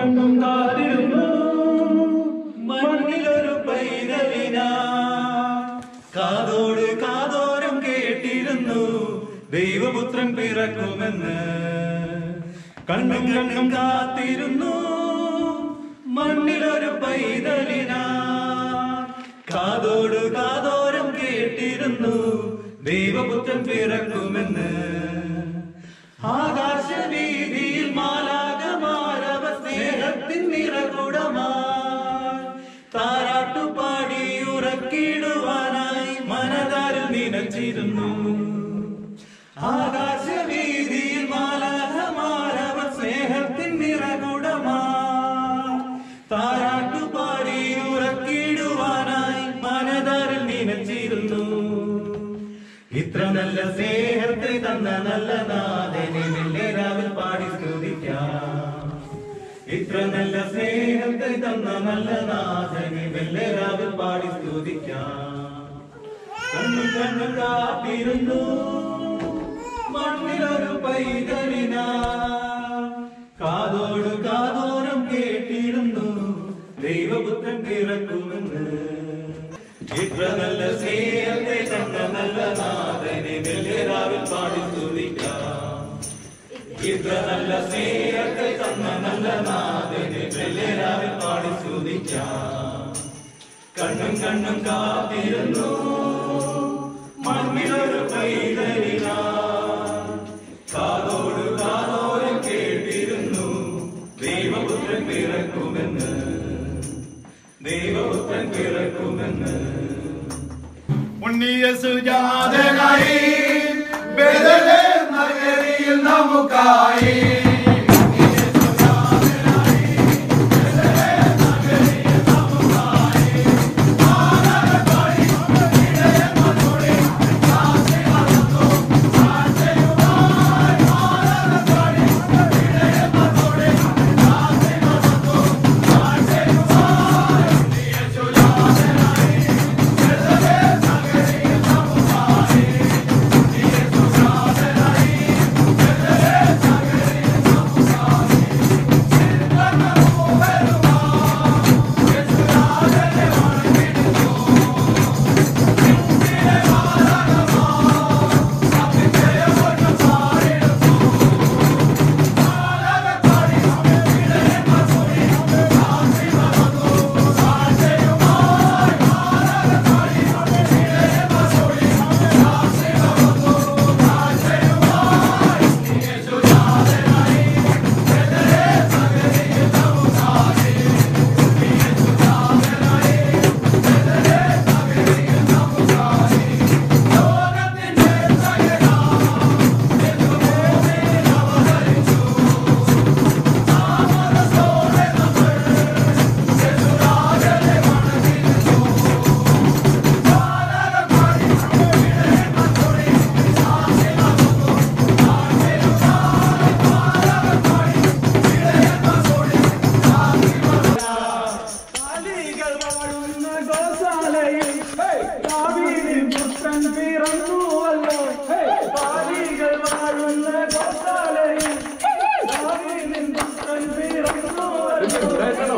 കണ്ണും കാതിരുന്നു മണ്ണിലൊരു പൈതലിന കാതോട് കാതോരം കേട്ടിരുന്നു ദൈവപുത്രൻ പിറക്കുമെന്ന് കണ്ണും കണ്ണും കാത്തിരുന്നു മണ്ണിലൊരു പൈതലിന കാതോട് കാതോരം കേട്ടിരുന്നു ദൈവപുത്രൻ പിറക്കുമെന്ന് ആകാശവീതിയിൽ മാലാകമാരവ സ്നേഹത്തിൻ നിറകുടമായി താരാട്ടുപാടി ഉറക്കിടുവാനായി മനതാരിൽ നിനച്ചിരുന്നു ആകാശവീതിയിൽ മാലാകമാരവ സ്നേഹത്തിൻ നിറകുടമായി താരാട്ടുപാടി ഉറക്കിടുവാനായി മനതാരിൽ നിനച്ചിരുന്നു ഇത്ര നല്ല സ്നേഹത്തെ തന്ന നല്ല നാഥനെ വെള്ളരാവിൽ പാടി സ്തുതിക്കാം ഇത്ര നല്ല സ്നേഹത്തെ തന്ന നല്ല നാഥനെ വെള്ളരാവിൽ പാടി സ്തുതിക്കാം കണ്ണു കണ്ണു കാത്തിരുന്നു മണ്ണിലൊരു പൈതലിന കാതോട് കാതോരം കേട്ടിരുന്നു ദൈവപുത്രൻ പിറക്കുമെന്ന് ഇത്ര നല്ല സ്നേഹത്തെ തന്ന നല്ല നാഥനെ വെള്ളരാവിൽ പാടി സ്തുതിക്കാം ഇത്ര നല്ല സ്നേഹത്തെ തന്ന നല്ല നാഥനെ വെള്ളരാവിൽ പാടി സ്തുതിക്കാം കണ്ണും കണ്ണും കാത്തിരുന്നു മണ്ണിലൊരു പൈതലിന കാതോട് കാതോരം കേട്ടിരുന്നു ദൈവപുത്രൻ പിറക്കുമെന്ന് ദൈവപുത്രൻ പിറക്കുമെന്ന് പുണ്യ സുജാതനായി ബദലേം നഗരിയിൽ നമുക്കായി കാലികൾ വാഴുന്ന ഗോശാലയിൽ ദാവീദിൻ പുത്രൻ പിറന്നുവല്ലോ കാലികൾ വാഴുന്ന ഗോശാലയിൽ ദാവീദിൻ പുത്രൻ പിറന്നുവല്ലോ